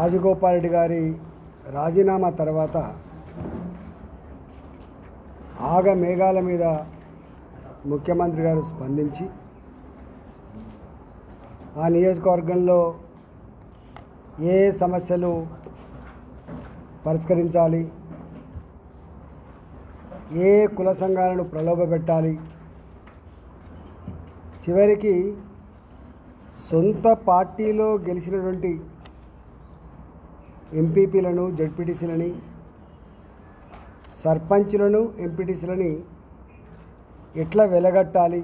రాజగోపాల్ రెడ్డి గారి రాజీనామా తర్వాత ఆగ మేఘాల మీద ముఖ్యమంత్రి గారు స్పందించి ఆ నియోజకవర్గంలో ఏ సమస్యలు పరిష్కరించాలి ఏ కుల సంఘాలను ప్రలోభపెట్టాలి చివరికి సొంత పార్టీలో గెలిచినటువంటి ఎంపీపీలను జడ్పీటీసీలని సర్పంచులను ఎంపీటీసీలని ఎట్లా వెలగట్టాలి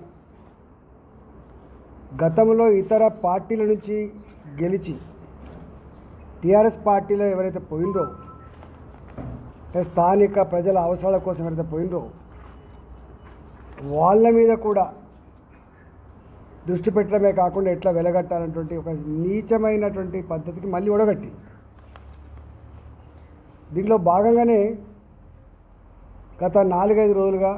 గతంలో ఇతర పార్టీల నుంచి గెలిచి టీఆర్ఎస్ పార్టీలో ఎవరైతే పోయినరో అంటే స్థానిక ప్రజల అవసరాల కోసం ఎవరైతే పోయినరో వాళ్ళ మీద కూడా దృష్టి పెట్టడమే కాకుండా ఎట్లా వెలగట్టాలన్నటువంటి ఒక నీచమైనటువంటి పద్ధతికి మళ్ళీ ఒడగట్టి దీంట్లో భాగంగానే గత నాలుగైదు రోజులుగా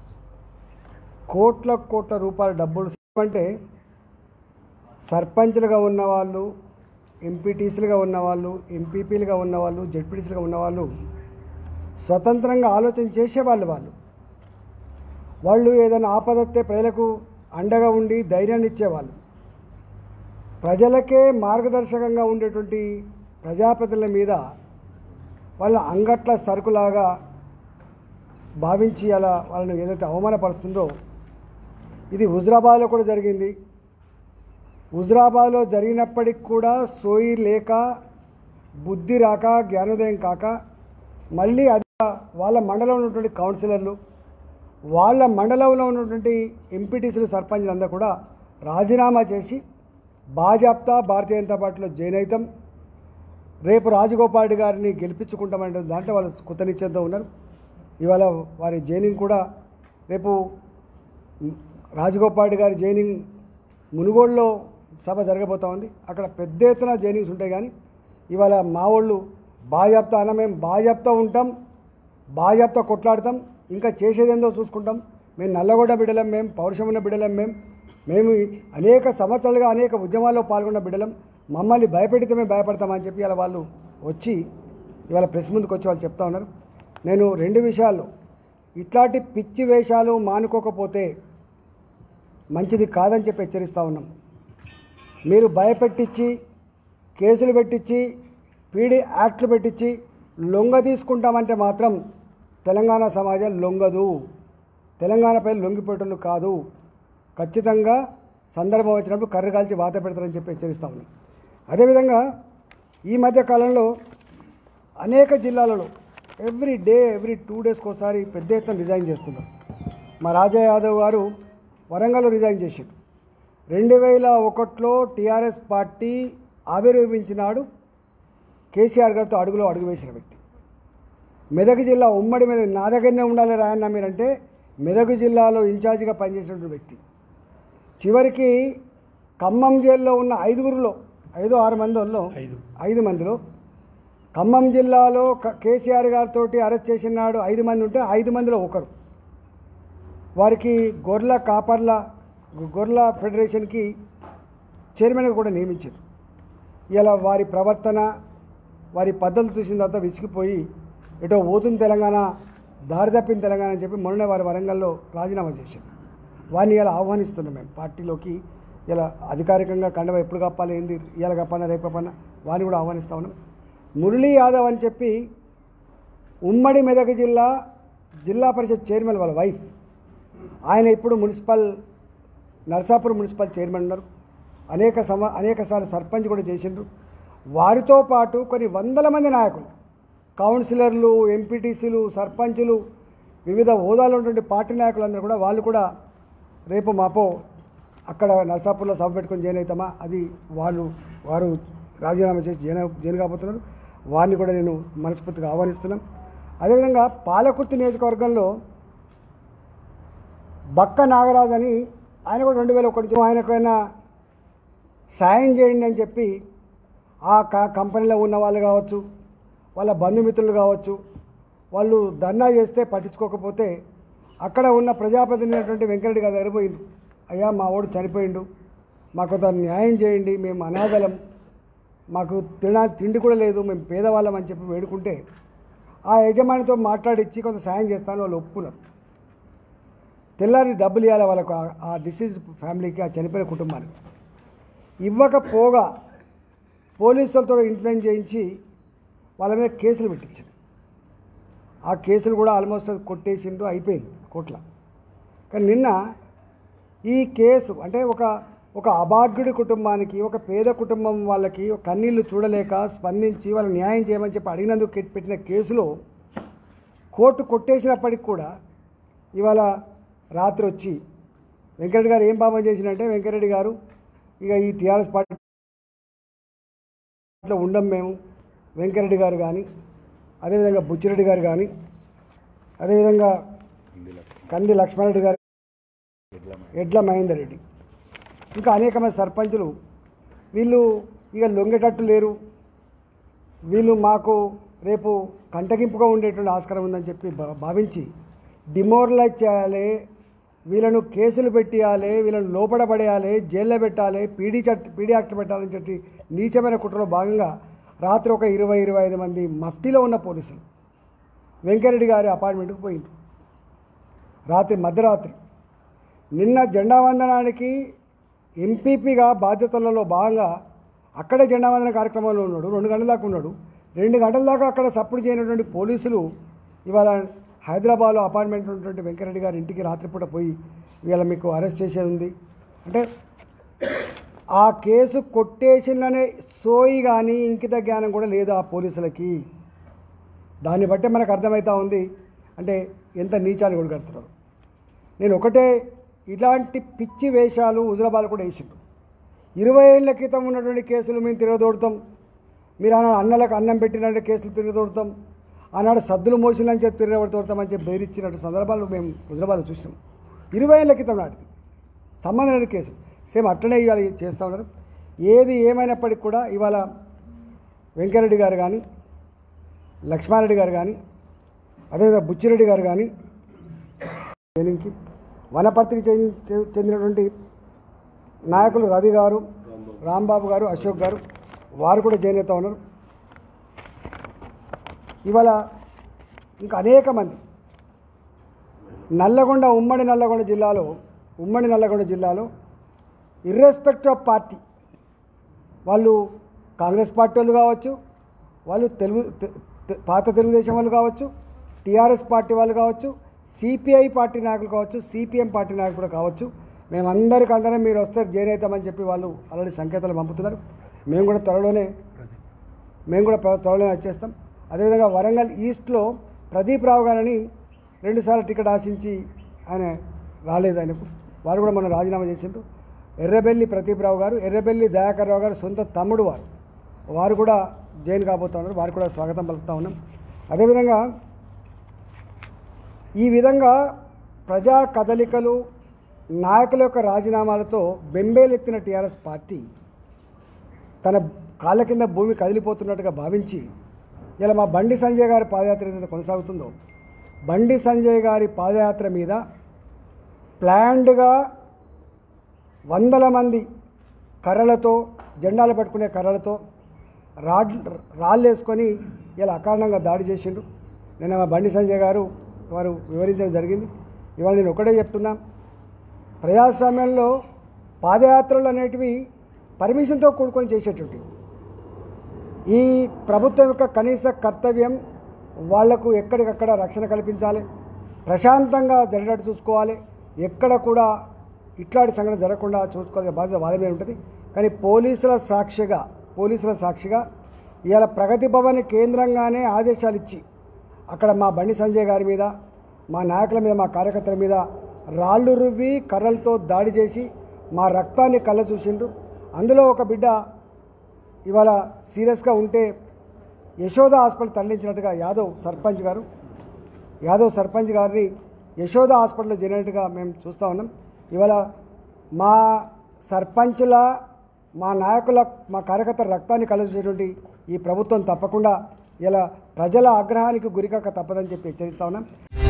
కోట్ల కోట్ల రూపాయల డబ్బులు అంటే సర్పంచ్లుగా ఉన్నవాళ్ళు ఎంపీటీసీలుగా ఉన్నవాళ్ళు ఎంపీపీలుగా ఉన్నవాళ్ళు జడ్పీటీసీలుగా ఉన్నవాళ్ళు స్వతంత్రంగా ఆలోచన చేసేవాళ్ళు వాళ్ళు వాళ్ళు ఏదైనా ఆపదత్తే ప్రజలకు అండగా ఉండి ధైర్యాన్ని ఇచ్చేవాళ్ళు ప్రజలకే మార్గదర్శకంగా ఉండేటువంటి ప్రజాప్రతినిధుల మీద వాళ్ళ అంగట్ల సరుకులాగా భావించి అలా వాళ్ళని ఏదైతే అవమానపరుస్తుందో ఇది హుజరాబాద్లో కూడా జరిగింది హుజరాబాద్లో జరిగినప్పటికి కూడా సోయి లేక బుద్ధి రాక జ్ఞానోదయం కాక మళ్ళీ అది వాళ్ళ మండలంలో ఉన్నటువంటి కౌన్సిలర్లు వాళ్ళ మండలంలో ఉన్నటువంటి ఎంపీటీసీలు సర్పంచ్లు అందరూ కూడా రాజీనామా చేసి బాజాప్తా భారతీయ జనతా పార్టీలో జాయిన్ అవుతాం రేపు రాజగోపాల్ రెడ్డి గారిని గెలిపించుకుంటామనే దాంట్లో వాళ్ళు కృతనిశ్చయంతో ఉన్నారు ఇవాళ వారి జైనింగ్ కూడా రేపు రాజగోపాల్ రెడ్డి గారి జైనింగ్ మునుగోడులో సభ జరగబోతా ఉంది అక్కడ పెద్ద ఎత్తున జైనింగ్స్ ఉంటాయి కానీ ఇవాళ మా వాళ్ళు బాజాప్తా అన్న మేము బాజాప్తా ఉంటాం బాజాప్తా కొట్లాడతాం ఇంకా చేసేదేందో చూసుకుంటాం మేము నల్లగొండ బిడ్డలం మేము పౌరుషం ఉన్న బిడ్డలం మేము మేము అనేక సంవత్సరాలుగా అనేక ఉద్యమాల్లో పాల్గొన్న బిడ్డలం మమ్మల్ని భయపెడితే మేము భయపడతామని చెప్పి ఇలా వాళ్ళు వచ్చి ఇవాళ ప్రెస్ ముందుకు వచ్చి వాళ్ళు చెప్తా ఉన్నారు నేను రెండు విషయాలు ఇట్లాంటి పిచ్చి వేషాలు మానుకోకపోతే మంచిది కాదని చెప్పి హెచ్చరిస్తూ ఉన్నాం మీరు భయపెట్టించి కేసులు పెట్టించి పీడీ యాక్ట్లు పెట్టించి లొంగ తీసుకుంటామంటే మాత్రం తెలంగాణ సమాజం లొంగదు తెలంగాణ ప్రజలు లొంగిపోయేటోళ్ళు కాదు ఖచ్చితంగా సందర్భం వచ్చినప్పుడు కర్ర కాల్చి వాత పెడతారని చెప్పి హెచ్చరిస్తా ఉన్నాం అదేవిధంగా ఈ మధ్య కాలంలో అనేక జిల్లాలలో ఎవ్రీ డే ఎవ్రీ టూ డేస్కి ఒకసారి పెద్ద ఎత్తున రిజైన్ చేస్తున్నారు మా రాజా యాదవ్ గారు వరంగల్లో రిజైన్ చేశారు రెండు వేల ఒకటిలో టీఆర్ఎస్ పార్టీ ఆవిర్భవించినాడు కేసీఆర్ గారితో అడుగులో అడుగు వేసిన వ్యక్తి మెదక్ జిల్లా ఉమ్మడి మీద నా దగ్గరనే ఉండాలి రాయన్న మీరంటే మెదక్ జిల్లాలో ఇన్ఛార్జిగా పనిచేసినటువంటి వ్యక్తి చివరికి ఖమ్మం జైల్లో ఉన్న ఐదుగురులో ఐదో ఆరు మందిలో ఐదు ఐదు మందిలో ఖమ్మం జిల్లాలో క- కేసీఆర్ గారితో అరెస్ట్ చేసినాడు ఐదు మంది ఉంటే ఐదు మందిలో ఒకరు వారికి గొర్రెల కాపర్ల గొర్రెల ఫెడరేషన్కి చైర్మన్గా కూడా నియమించారు ఇలా వారి ప్రవర్తన వారి పద్ధతులు చూసిన తర్వాత విసిగిపోయి ఎటో పోతుంది తెలంగాణ దారి తప్పిన తెలంగాణ అని చెప్పి మొన్న వారి వరంగల్లో రాజీనామా చేశారు వారిని ఇలా ఆహ్వానిస్తున్నాం మేము పార్టీలోకి ఇలా అధికారికంగా కండవ ఎప్పుడు కప్పాలి ఏంది ఇవాళ కప్పన్నా రేపు కప్పన్నా వారిని కూడా ఆహ్వానిస్తా ఉన్నాం మురళీ యాదవ్ అని చెప్పి ఉమ్మడి మెదక్ జిల్లా జిల్లా పరిషత్ చైర్మన్ వాళ్ళ వైఫ్ ఆయన ఇప్పుడు మున్సిపల్ నర్సాపూర్ మున్సిపల్ చైర్మన్ ఉన్నారు అనేక సమ అనేక సార్లు సర్పంచ్ కూడా చేసిండ్రు వారితో పాటు కొన్ని వందల మంది నాయకులు కౌన్సిలర్లు ఎంపీటీసీలు సర్పంచులు వివిధ హోదాలో ఉన్నటువంటి పార్టీ నాయకులందరూ కూడా వాళ్ళు కూడా రేపు మాపో అక్కడ నర్సాపూర్లో సభ పెట్టుకొని జాయిన్ అవుతామా అది వాళ్ళు వారు రాజీనామా చేసి జాయిన్ అవ- జాయిన్ కాబోతున్నారు వారిని కూడా నేను మనస్ఫూర్తిగా ఆహ్వానిస్తున్నాం అదేవిధంగా పాలకుర్తి నియోజకవర్గంలో బక్క నాగరాజు అని ఆయన కూడా రెండు వేల ఒకటి నుంచి ఆయనకైనా సాయం చేయండి అని చెప్పి ఆ క కంపెనీలో ఉన్న వాళ్ళు కావచ్చు వాళ్ళ బంధుమిత్రులు కావచ్చు వాళ్ళు ధర్నా చేస్తే పట్టించుకోకపోతే అక్కడ ఉన్న ప్రజాప్రతినిధి అయినటువంటి వెంకరెడ్డి గారి దగ్గర పోయిండు అయ్యా మా వాడు చనిపోయిండు మాకు కొంత న్యాయం చేయండి మేము అనాథలం మాకు తినా తిండి కూడా లేదు మేము పేదవాళ్ళం అని చెప్పి వేడుకుంటే ఆ యజమానితో మాట్లాడిచ్చి కొంత సాయం చేస్తాను వాళ్ళు ఒప్పుకున్నారు తెల్లారి డబ్బులు ఇవ్వాలి వాళ్ళకు ఆ- ఆ డిసీజ్ ఫ్యామిలీకి ఆ చనిపోయిన కుటుంబానికి ఇవ్వకపోగా పోలీసులతో ఇన్ఫ్లుయెన్స్ చేయించి వాళ్ళ మీద కేసులు పెట్టించింది ఆ కేసులు కూడా ఆల్మోస్ట్ కొట్టేసిండు అయిపోయింది కోట్ల కానీ నిన్న ఈ కేసు అంటే ఒక ఒక అభాగ్యుడి కుటుంబానికి ఒక పేద కుటుంబం వాళ్ళకి ఒక కన్నీళ్లు చూడలేక స్పందించి వాళ్ళు న్యాయం చేయమని చెప్పి అడిగినందుకు కె- పెట్టిన కేసులో కోర్టు కొట్టేసినప్పటికి కూడా ఇవాళ రాత్రి వచ్చి వెంకరెడ్డి గారు ఏం పాపం చేసినంటే వెంకరెడ్డి గారు ఇక ఈ టీఆర్ఎస్ పార్టీలో ఉండం మేము వెంకరెడ్డి గారు కానీ అదేవిధంగా బుచ్చిరెడ్డి గారు కానీ అదేవిధంగా కంది లక్ష్మారెడ్డి గారు ఎడ్ల మహేందర్ రెడ్డి ఇంకా అనేకమైన సర్పంచులు వీళ్ళు ఇక లొంగేటట్టు లేరు వీళ్ళు మాకు రేపు కంటగింపుగా ఉండేటువంటి ఆస్కారం ఉందని చెప్పి భా- భావించి డిమోరలైజ్ చేయాలి వీళ్ళను కేసులు పెట్టియాలి వీళ్ళను లోపల పడేయాలి జైల్లో పెట్టాలి పీడీ చట్ పీడీ యాక్ట్ పెట్టాలని చెప్పి నీచమైన కుట్రలో భాగంగా రాత్రి ఒక ఇరవై ఇరవై ఐదు మంది మఫ్టీలో ఉన్న పోలీసులు వెంకరెడ్డి గారి అపార్ట్మెంట్కి పోయింది రాత్రి మధ్యరాత్రి నిన్న జెండా వందనానికి ఎంపీపీగా బాధ్యతలలో భాగంగా అక్కడే జెండా వందన కార్యక్రమంలో ఉన్నాడు రెండు గంటల దాకా ఉన్నాడు రెండు గంటల దాకా అక్కడ సపోర్ట్ చేయనటువంటి పోలీసులు ఇవాళ హైదరాబాద్లో అపార్ట్మెంట్ ఉన్నటువంటి వెంకరెడ్డి గారి ఇంటికి రాత్రిపూట పోయి ఇవాళ మీకు అరెస్ట్ చేసేది ఉంది అంటే ఆ కేసు కొట్టేసిందనే సోయి కానీ ఇంకిత జ్ఞానం కూడా లేదు ఆ పోలీసులకి దాన్ని బట్టే మనకు అర్థమవుతా ఉంది అంటే ఎంత నీచాలు కూడా కడుతున్నారు నేను ఒకటే ఇలాంటి పిచ్చి వేషాలు హుజరాబాద్ కూడా వేసిండు ఇరవై ఏళ్ళ క్రితం ఉన్నటువంటి కేసులు మేము తిరగదోడతాం మీరు ఆనాడు అన్నలకు అన్నం పెట్టినట్టు కేసులు తిరగదోడతాం ఆనాడు సద్దులు మోసిందని చెప్పి తిరగబడుతోడతామని చెప్పి బెదిరించినట్టు సందర్భాలు మేము హుజరాబాద్లో చూసినాం ఇరవై ఏళ్ళ క్రితం నాటిది సంబంధం లేని కేసు సేమ్ అట్లనే ఇవాళ చేస్తూ ఉన్నారు ఏది ఏమైనప్పటికీ కూడా ఇవాళ వెంకరెడ్డి గారు కానీ లక్ష్మారెడ్డి గారు కానీ అదేవిధంగా బుచ్చిరెడ్డి గారు కానీ దీనికి వనపర్తికి చెంది- చె- చెందినటువంటి నాయకులు రవి గారు రాంబాబు గారు అశోక్ గారు వారు కూడా జాయిన్ అవుతా ఉన్నారు ఇవాళ ఇంకా అనేక మంది నల్లగొండ ఉమ్మడి నల్లగొండ జిల్లాలో ఉమ్మడి నల్లగొండ జిల్లాలో ఇర్రెస్పెక్ట్ ఆఫ్ పార్టీ వాళ్ళు కాంగ్రెస్ పార్టీ వాళ్ళు కావచ్చు వాళ్ళు తెలుగు తె- తె- పాత తెలుగుదేశం వాళ్ళు కావచ్చు టీఆర్ఎస్ పార్టీ వాళ్ళు కావచ్చు సిపిఐ పార్టీ నాయకులు కావచ్చు సిపిఎం పార్టీ నాయకులు కూడా కావచ్చు మేమందరికి అందరం మీరు వస్తే జైన్ అవుతామని చెప్పి వాళ్ళు ఆల్రెడీ సంకేతాలు పంపుతున్నారు మేము కూడా త్వరలోనే మేము కూడా ప్ర- త్వరలోనే వచ్చేస్తాం అదేవిధంగా వరంగల్ ఈస్ట్లో ప్రదీప్ రావు గారిని రెండుసార్లు టికెట్ ఆశించి ఆయన రాలేదు ఆయనకు వారు కూడా మనం రాజీనామా చేసిండ్రు ఎర్రబెల్లి ప్రదీప్ రావు గారు ఎర్రబెల్లి దయాకర్ రావు గారు సొంత తమ్ముడు వారు వారు కూడా జైన్ కాబోతున్నారు వారు కూడా స్వాగతం పలుకుతా ఉన్నాం అదేవిధంగా ఈ విధంగా ప్రజా కదలికలు నాయకుల యొక్క రాజీనామాలతో బెంబేలెత్తిన టీఆర్ఎస్ పార్టీ తన కాళ్ళ కింద భూమి కదిలిపోతున్నట్టుగా భావించి ఇలా మా బండి సంజయ్ గారి పాదయాత్ర ఏదైతే కొనసాగుతుందో బండి సంజయ్ గారి పాదయాత్ర మీద ప్లాన్డ్గా వందల మంది కర్రలతో జెండాలు పట్టుకునే కర్రలతో రాడ్ రాళ్ళు వేసుకొని ఇలా అకారణంగా దాడి చేసిండు నేను మా బండి సంజయ్ గారు వారు వివరించడం జరిగింది ఇవాళ నేను ఒకటే చెప్తున్నా ప్రజాస్వామ్యంలో పాదయాత్రలు అనేటివి పర్మిషన్తో కూడుకొని చేసేటువంటి ఈ ప్రభుత్వం యొక్క కనీస కర్తవ్యం వాళ్లకు ఎక్కడికక్కడ రక్షణ కల్పించాలి ప్రశాంతంగా జరిగేటట్టు చూసుకోవాలి ఎక్కడ కూడా ఇట్లాంటి సంఘటన జరగకుండా చూసుకోవాల్సిన బాధ్యత వాళ్ళ మీద ఉంటుంది కానీ పోలీసుల సాక్షిగా పోలీసుల సాక్షిగా ఇవాళ ప్రగతి భవన్ కేంద్రంగానే ఆదేశాలు ఇచ్చి అక్కడ మా బండి సంజయ్ గారి మీద మా నాయకుల మీద మా కార్యకర్తల మీద రాళ్ళు రువ్వి కర్రలతో దాడి చేసి మా రక్తాన్ని కళ్ళ చూసిండ్రు అందులో ఒక బిడ్డ ఇవాళ సీరియస్గా ఉంటే యశోద హాస్పిటల్ తరలించినట్టుగా యాదవ్ సర్పంచ్ గారు యాదవ్ సర్పంచ్ గారిని యశోద హాస్పిటల్లో చేరినట్టుగా మేము చూస్తూ ఉన్నాం ఇవాళ మా సర్పంచ్ల మా నాయకుల మా కార్యకర్తల రక్తాన్ని కలుసేటువంటి ఈ ప్రభుత్వం తప్పకుండా ఇలా ప్రజల ఆగ్రహానికి గురికాక తప్పదని చెప్పి హెచ్చరిస్తా ఉన్నాం